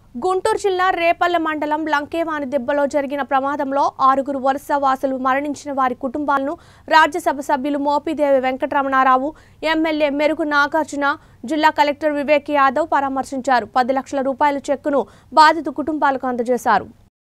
గుంటూరు జిల్లా రేపల్లె మండలం లంకేవాని దెబ్బలో జరిగిన ప్రమాదంలో ఆరుగురు వరుస వాసులు మరణించిన వారి కుటుంబాలను రాజ్యసభ సభ్యులు మోపిదేవి వెంకటరమణారావు ఎమ్మెల్యే మెరుగు నాగార్జున జిల్లా కలెక్టర్ వివేక్ యాదవ్ పరామర్శించారు పది లక్షల రూపాయల చెక్కును బాధిత కుటుంబాలకు అందజేశారు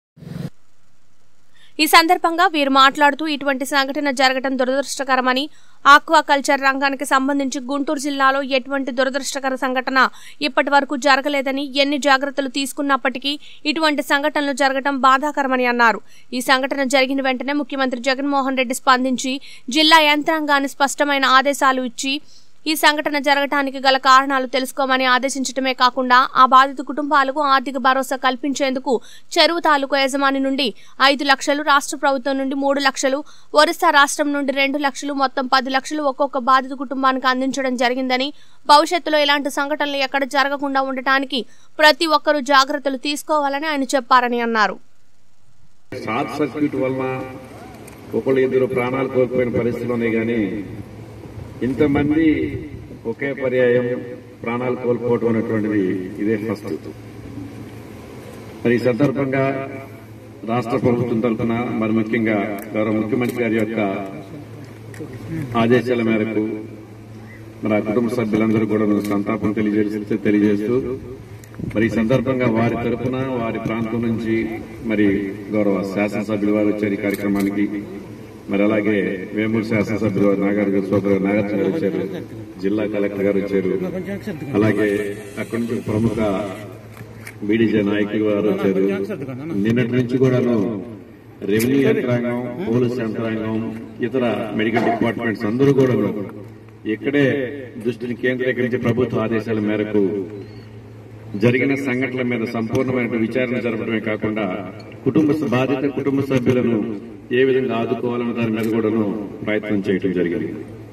ఈ సందర్భంగా వీరు మాట్లాడుతూ ఇటువంటి సంఘటన జరగడం దురదృష్టకరమని ఆక్వాకల్చర్ రంగానికి సంబంధించి గుంటూరు జిల్లాలో ఎటువంటి దురదృష్టకర సంఘటన ఇప్పటి వరకు జరగలేదని ఎన్ని జాగ్రత్తలు తీసుకున్నప్పటికీ ఇటువంటి సంఘటనలు జరగడం బాధాకరమని అన్నారు ఈ సంఘటన జరిగిన వెంటనే ముఖ్యమంత్రి జగన్మోహన్ రెడ్డి స్పందించి జిల్లా యంత్రాంగాన్ని స్పష్టమైన ఆదేశాలు ఇచ్చి ఈ సంఘటన జరగటానికి గల కారణాలు తెలుసుకోమని ఆదేశించడమే కాకుండా ఆ బాధిత కుటుంబాలకు ఆర్థిక భరోసా కల్పించేందుకు చెరువు తాలూకు యజమాని నుండి ఐదు లక్షలు రాష్ట్ర ప్రభుత్వం నుండి మూడు లక్షలు ఒరిస్సా రాష్ట్రం నుండి రెండు లక్షలు మొత్తం పది లక్షలు ఒక్కొక్క బాధిత కుటుంబానికి అందించడం జరిగిందని భవిష్యత్తులో ఇలాంటి సంఘటనలు ఎక్కడ జరగకుండా ఉండటానికి ప్రతి ఒక్కరూ జాగ్రత్తలు తీసుకోవాలని ఆయన చెప్పారని అన్నారు షార్ట్ సర్క్యూట్ వలన ఒకళ్ళు ఇద్దరు ప్రాణాలు కోల్పోయిన పరిస్థితులు ఉన్నాయి కానీ ఇంతమంది ఒకే పర్యాయం ప్రాణాలు కోల్పోవడం అనేటువంటిది ఇదే ఫస్ట్ మరి ఈ సందర్భంగా రాష్ట్ర ప్రభుత్వం తరఫున మరి ముఖ్యంగా గౌరవ ముఖ్యమంత్రి గారి యొక్క ఆదేశాల మేరకు మరి ఆ కుటుంబ సభ్యులందరూ కూడా సంతాపం తెలియజేస్తూ తెలియజేస్తూ మరి ఈ సందర్భంగా వారి తరఫున వారి ప్రాంతం నుంచి మరి గౌరవ శాసనసభ్యులు వారు వచ్చారు ఈ కార్యక్రమానికి మరి అలాగే వేమూరు శాసనసభ్యులు నాగార్జున సోదరు నాగార్జున గారు వచ్చారు జిల్లా కలెక్టర్ గారు వచ్చారు అలాగే అక్కడి నుంచి ప్రముఖ బీడీజే నాయకులు వారు వచ్చారు నిన్నటి నుంచి కూడాను రెవెన్యూ యంత్రాంగం పోలీస్ యంత్రాంగం ఇతర మెడికల్ డిపార్ట్మెంట్స్ అందరూ కూడాను ఇక్కడే దృష్టిని కేంద్రీకరించి ప్రభుత్వ ఆదేశాల మేరకు జరిగిన సంఘటనల మీద సంపూర్ణమైన విచారణ జరపడమే కాకుండా కుటుంబ బాధిత కుటుంబ సభ్యులను ఏ విధంగా ఆదుకోవాలన్న దాని మీద కూడాను ప్రయత్నం చేయడం జరిగింది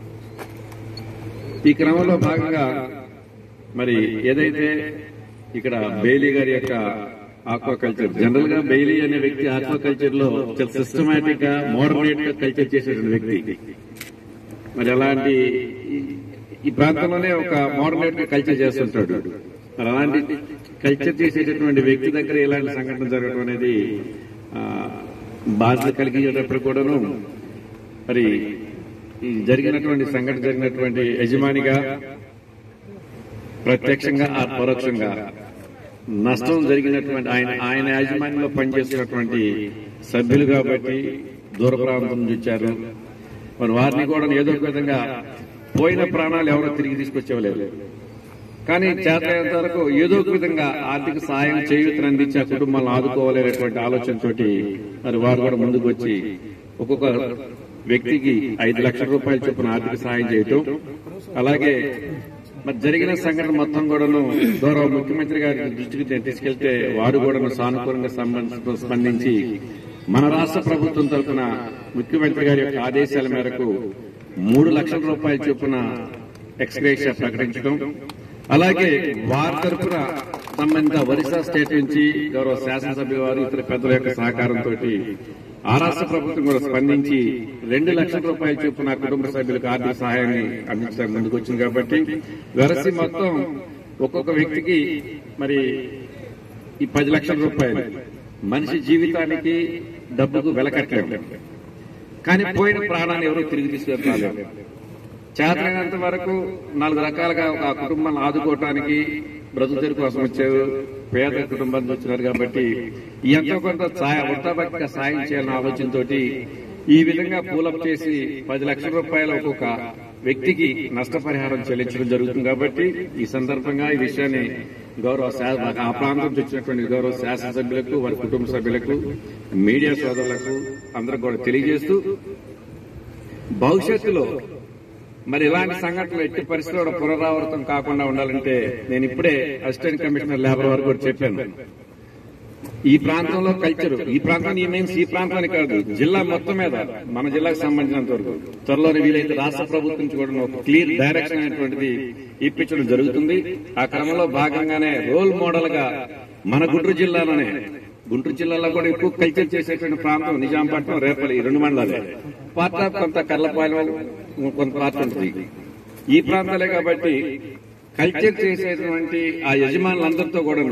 ఈ క్రమంలో భాగంగా మరి ఏదైతే ఇక్కడ బెయిలీ గారి యొక్క ఆక్వాకల్చర్ జనరల్ గా బెయిలీ అనే వ్యక్తి ఆక్వాకల్చర్ లో చాలా సిస్టమేటిక్ గా మోడర్నేట్ గా కల్చర్ చేసేటువంటి వ్యక్తి మరి అలాంటి ఈ- ఈ ప్రాంతంలోనే ఒక మోడర్నేట్ గా కల్చర్ చేస్తుంటాడు మరి అలాంటి కల్చర్ చేసేటటువంటి వ్యక్తి దగ్గర ఇలాంటి సంఘటన జరగడం అనేది ఆ, బాధ కలిగేటప్పుడు కూడాను మరి ఈ జరిగినటువంటి సంఘటన జరిగినటువంటి యజమానిగా ప్రత్యక్షంగా ఆ పరోక్షంగా నష్టం జరిగినటువంటి ఆయన ఆయన యాజమాన్యంలో పనిచేస్తున్నటువంటి సభ్యులు కాబట్టి దూర ప్రాంతం నుంచి వచ్చారు మరి వారిని కూడా ఏదో ఒక విధంగా పోయిన ప్రాణాలు ఎవరో తిరిగి తీసుకొచ్చేవలేదు కానీ చేతనంత వరకు ఏదో ఒక విధంగా ఆర్థిక సాయం చేయూతను అందించి ఆ కుటుంబాలను ఆదుకోవాలనేటువంటి ఆలోచనతోటి మరి వారు కూడా ముందుకు వచ్చి ఒక్కొక్క వ్యక్తికి ఐదు లక్షల రూపాయల చొప్పున ఆర్థిక సాయం చేయటం అలాగే మరి జరిగిన సంఘటన మొత్తం కూడాను గౌరవ ముఖ్యమంత్రి గారి దృష్టికి తీ- తీసుకెళ్తే వారు కూడా సానుకూలంగా సంబంధ- స్పందించి మన రాష్ట్ర ప్రభుత్వం తరఫున ముఖ్యమంత్రి గారి యొక్క ఆదేశాల మేరకు మూడు లక్షల రూపాయల చొప్పున ఎక్స్గ్రేషియా ప్రకటించడం అలాగే వారి తరఫున సంబంధిత ఒరిస్సా స్టేట్ నుంచి గౌరవ శాసనసభ్యుల వారు ఇతర పెద్దల యొక్క సహకారంతో ఆ రాష్ట్ర ప్రభుత్వం కూడా స్పందించి రెండు లక్షల రూపాయల చొప్పున కుటుంబ సభ్యులకు ఆర్థిక సహాయాన్ని అందించడానికి ముందుకు వచ్చింది కాబట్టి వెరసి మొత్తం ఒక్కొక్క వ్యక్తికి మరి ఈ పది లక్షల రూపాయలు మనిషి జీవితానికి డబ్బుకు వెలకట్టలేము కానీ పోయిన ప్రాణాన్ని ఎవరు తిరిగి తీసుకెళ్తారు చేతనైనంత వరకు నాలుగు రకాలుగా ఒక కుటుంబాన్ని ఆదుకోవటానికి బ్రతుకుతెరు కోసం వచ్చారు పేద కుటుంబం నుంచి వచ్చినారు కాబట్టి ఎంతో కొంత సాయ- వృత్తాపత్రిక సాయం చేయాలన్న ఆలోచనతో ఈ విధంగా పూలప్ చేసి పది లక్షల రూపాయల ఒక్కొక్క వ్యక్తికి నష్టపరిహారం చెల్లించడం జరుగుతుంది కాబట్టి ఈ సందర్భంగా ఈ విషయాన్ని గౌరవ శా- ఆ ప్రాంతం నుంచి వచ్చినటువంటి గౌరవ శాసనసభ్యులకు వారి కుటుంబ సభ్యులకు మీడియా సోదరులకు అందరికి కూడా తెలియజేస్తూ భవిష్యత్తులో మరి ఇలాంటి సంఘటనలు ఎట్టి పరిస్థితుల్లో పునరావృతం కాకుండా ఉండాలంటే నేను ఇప్పుడే అసిస్టెంట్ కమిషనర్ లేబర్ వారికి కూడా చెప్పాను ఈ ప్రాంతంలో కల్చర్ ఈ ప్రాంతం ఈ మీన్స్ ఈ ప్రాంతానికి కాదు జిల్లా మొత్తం మీద మన జిల్లాకు సంబంధించినంత వరకు త్వరలోనే వీలైతే రాష్ట్ర ప్రభుత్వం నుంచి కూడా ఒక క్లియర్ డైరెక్షన్ అనేటువంటిది ఇప్పించడం జరుగుతుంది ఆ క్రమంలో భాగంగానే రోల్ మోడల్ గా మన గుంటూరు జిల్లాలోనే గుంటూరు జిల్లాలో కూడా ఎక్కువ కల్చర్ చేసేటువంటి ప్రాంతం నిజాంపట్నం రేపల్లి ఈ రెండు మండలాలే పార్ట్ ఆఫ్ కొంత కర్లపాలెం కొంత పార్ట్ ఉంటుంది ఈ ప్రాంతాలే కాబట్టి కల్చర్ చేసేటువంటి ఆ యజమానులందరితో కూడా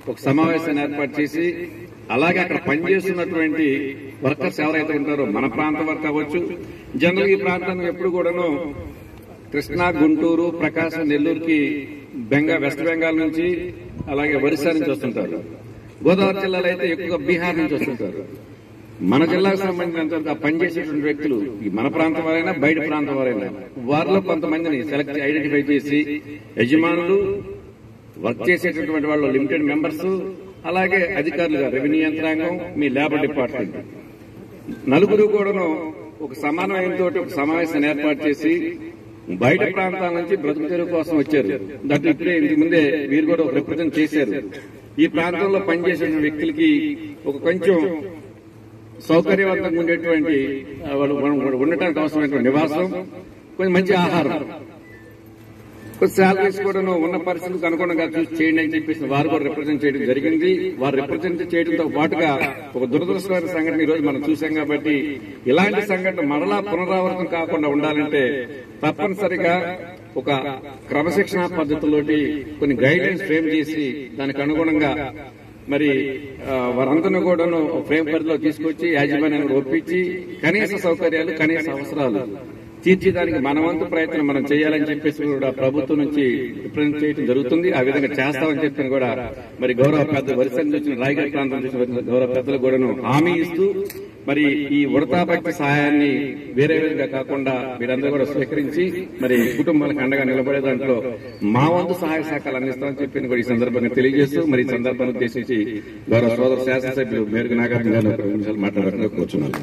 ఒక సమావేశాన్ని ఏర్పాటు చేసి అలాగే అక్కడ పనిచేస్తున్నటువంటి వర్కర్స్ ఎవరైతే ఉంటారో మన ప్రాంతం వరకు అవ్వచ్చు జనరల్ ఈ ప్రాంతానికి ఎప్పుడు కూడాను కృష్ణా గుంటూరు ప్రకాశం నెల్లూరుకి బెంగా వెస్ట్ బెంగాల్ నుంచి అలాగే ఒరిస్సా నుంచి వస్తుంటారు గోదావరి జిల్లాలో అయితే ఎక్కువగా బీహార్ నుంచి వస్తుంటారు మన జిల్లాకు సంబంధించినంత పనిచేసేటువంటి వ్యక్తులు ఈ మన ప్రాంతం వారైనా బయట ప్రాంతం వారైనా వారిలో కొంతమందిని సెలెక్ట్ ఐడెంటిఫై చేసి యజమానులు వర్క్ చేసేటటువంటి వాళ్ళు లిమిటెడ్ మెంబర్స్ అలాగే అధికారులుగా రెవెన్యూ యంత్రాంగం మీ లేబర్ డిపార్ట్మెంట్ నలుగురు కూడాను ఒక సమన్వయంతో ఒక సమావేశాన్ని ఏర్పాటు చేసి బయట ప్రాంతాల నుంచి బ్రతుకు తెరువు కోసం వచ్చారు దాంట్లో ఇప్పుడే ఇంటి ముందే వీరు కూడా ఒక రిప్రజెంట్ చేశారు ఈ ప్రాంతంలో పనిచేసే వ్యక్తులకి ఒక కొంచెం సౌకర్యవంతంగా ఉండేటువంటి ఆ, వాళ్ళు మనం ఉండటానికి అవసరమైనటువంటి నివాసం కొంచెం మంచి ఆహారం కొంచెం శాలరీస్ కూడా ఉన్న పరిస్థితులకు అనుగుణంగా చూసి చేయండి అని చెప్పేసి వారు కూడా రిప్రజెంట్ చేయడం జరిగింది వారు రిప్రజెంట్ చేయడంతో పాటుగా ఒక దురదృష్టమైన సంఘటన ఈ రోజు మనం చూసాం కాబట్టి ఇలాంటి సంఘటన మరలా పునరావృతం కాకుండా ఉండాలంటే తప్పనిసరిగా ఒక క్రమశిక్షణ పద్ధతిలోటి కొన్ని గైడెన్స్ ఫ్రేమ్ చేసి దానికి అనుగుణంగా మరి ఆ, వారందరినీ కూడాను ఫ్రేమ్ పరిధిలో తీసుకొచ్చి యాజమాన్యాన్ని ఒప్పించి కనీస సౌకర్యాలు కనీస అవసరాలు తీర్చేదానికి మన వంతు ప్రయత్నం మనం చేయాలని చెప్పేసి కూడా ప్రభుత్వం నుంచి రిప్రజెంట్ చేయడం జరుగుతుంది ఆ విధంగా చేస్తామని చెప్పి కూడా మరి గౌరవ పెద్ద వరుస నుంచి వచ్చిన రాయగఢ ప్రాంతం నుంచి వచ్చిన గౌరవ పెద్దలు కూడాను హామీ ఇస్తూ మరి ఈ ఉడతా భక్తి సహాయాన్ని వేరే వేరుగా కాకుండా మీరందరూ కూడా స్వీకరించి మరి కుటుంబాలకు అండగా నిలబడే దాంట్లో మా వంతు సహాయ సహకారాలు అందిస్తామని చెప్పి కూడా ఈ సందర్భంగా తెలియజేస్తూ మరి ఈ సందర్భాన్ని ఉద్దేశించి గౌరవ సోదర శాసనసభ్యులు మేరకు నాగార్జున గారిని ఒక రెండు నిమిషాలు మాట్లాడాలని కూర్చున్నాను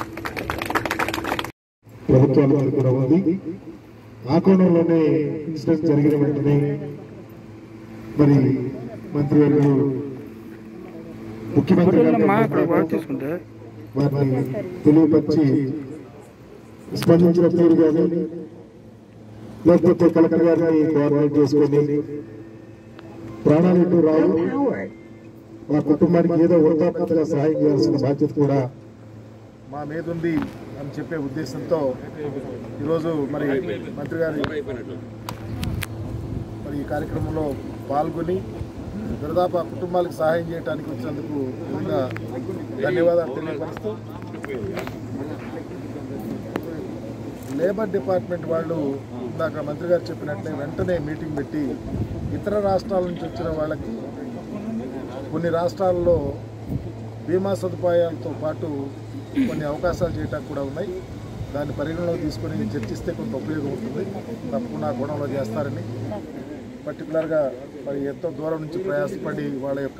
ప్రభుత్వాలకు కూడా ఉంది ఆ కోణంలోనే ఇన్సిడెంట్ జరిగిన వెంటనే మరి మంత్రివర్యులు ముఖ్యమంత్రి గారితో మాట్లాడుతూ వారిని తెలియపరిచి స్పందించిన తీరు కానీ లేకపోతే కలెక్టర్ గారిని కోఆర్డినేట్ చేసుకొని ప్రాణాలు ఇటు రావు మా కుటుంబానికి ఏదో వృత్తాపత్ర సహాయం చేయాల్సిన బాధ్యత కూడా మా మీద ఉంది అని చెప్పే ఉద్దేశంతో ఈరోజు మరి మంత్రి గారి మరి ఈ కార్యక్రమంలో పాల్గొని దరిదాపు ఆ కుటుంబాలకు సహాయం చేయడానికి వచ్చినందుకు నిజంగా ధన్యవాదాలు తెలియపరుస్తూ లేబర్ డిపార్ట్మెంట్ వాళ్ళు ఇందాక మంత్రి గారు చెప్పినట్లే వెంటనే మీటింగ్ పెట్టి ఇతర రాష్ట్రాల నుంచి వచ్చిన వాళ్ళకి కొన్ని రాష్ట్రాల్లో బీమా సదుపాయాలతో పాటు కొన్ని అవకాశాలు చేయడానికి కూడా ఉన్నాయి దాన్ని పరిగణలోకి తీసుకొని చర్చిస్తే కొంత ఉపయోగం ఉంటుంది తప్పకుండా గుణంలో చేస్తారని పర్టికులర్గా మరి ఎంతో దూరం నుంచి ప్రయాసపడి వాళ్ళ యొక్క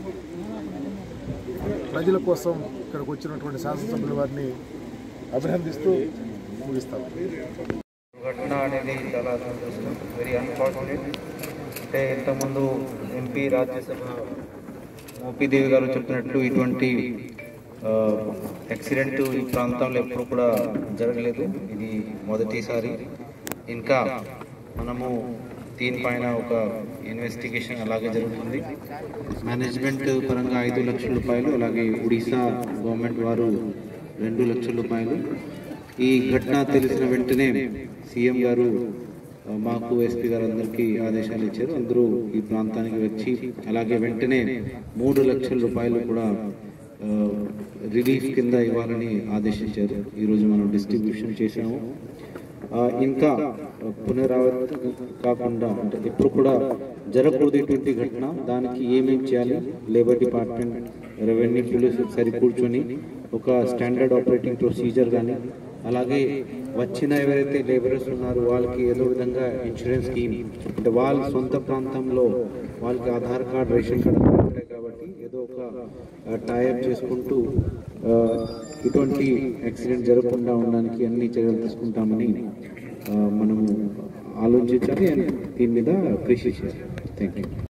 ప్రజల కోసం ఇక్కడికి వచ్చినటువంటి శాసనసభ్యుల వారిని అభినందిస్తూ ముగిస్తాము ఘటన అనేది చాలా సంతోషం వెరీ అన్ఫార్చునేట్ అంటే ఇంతకుముందు ఎంపీ రాజ్యసభ మోపీదేవి గారు చెప్పినట్లు ఇటువంటి యాక్సిడెంట్ ఈ ప్రాంతంలో ఎప్పుడు కూడా జరగలేదు ఇది మొదటిసారి ఇంకా మనము దీనిపైన ఒక ఇన్వెస్టిగేషన్ అలాగే జరుగుతుంది మేనేజ్మెంట్ పరంగా ఐదు లక్షల రూపాయలు అలాగే ఒడిశా గవర్నమెంట్ వారు రెండు లక్షల రూపాయలు ఈ ఘటన తెలిసిన వెంటనే సీఎం గారు ఆ, మాకు ఎస్పీ గారు అందరికీ ఆదేశాలు ఇచ్చారు అందరూ ఈ ప్రాంతానికి వచ్చి అలాగే వెంటనే మూడు లక్షల రూపాయలు కూడా ఆ, రిలీఫ్ కింద ఇవ్వాలని ఆదేశించారు ఈరోజు మనం డిస్ట్రిబ్యూషన్ చేశాము ఆ, ఇంకా పునరావృతం కాకుండా అంటే ఎప్పుడు కూడా జరగకూడదు ఇటువంటి ఘటన దానికి ఏమేం చేయాలి లేబర్ డిపార్ట్మెంట్ రెవెన్యూ పోలీసు సరి కూర్చొని ఒక స్టాండర్డ్ ఆపరేటింగ్ ప్రొసీజర్ కానీ అలాగే వచ్చిన ఎవరైతే లేబరర్స్ ఉన్నారో వాళ్ళకి ఏదో విధంగా ఇన్సూరెన్స్ స్కీమ్ అంటే వాళ్ళ సొంత ప్రాంతంలో వాళ్ళకి ఆధార్ కార్డ్ రేషన్ కార్డు అన్నీ ఉంటాయి కాబట్టి ఏదో ఒక టైప్ చేసుకుంటూ ఆ, ఇటువంటి యాక్సిడెంట్ జరగకుండా ఉండడానికి అన్ని చర్యలు తీసుకుంటామని ఆ, మనము ఆలోచించాలి and దీని మీద కృషి చేయాలి థ్యాంక్ యూ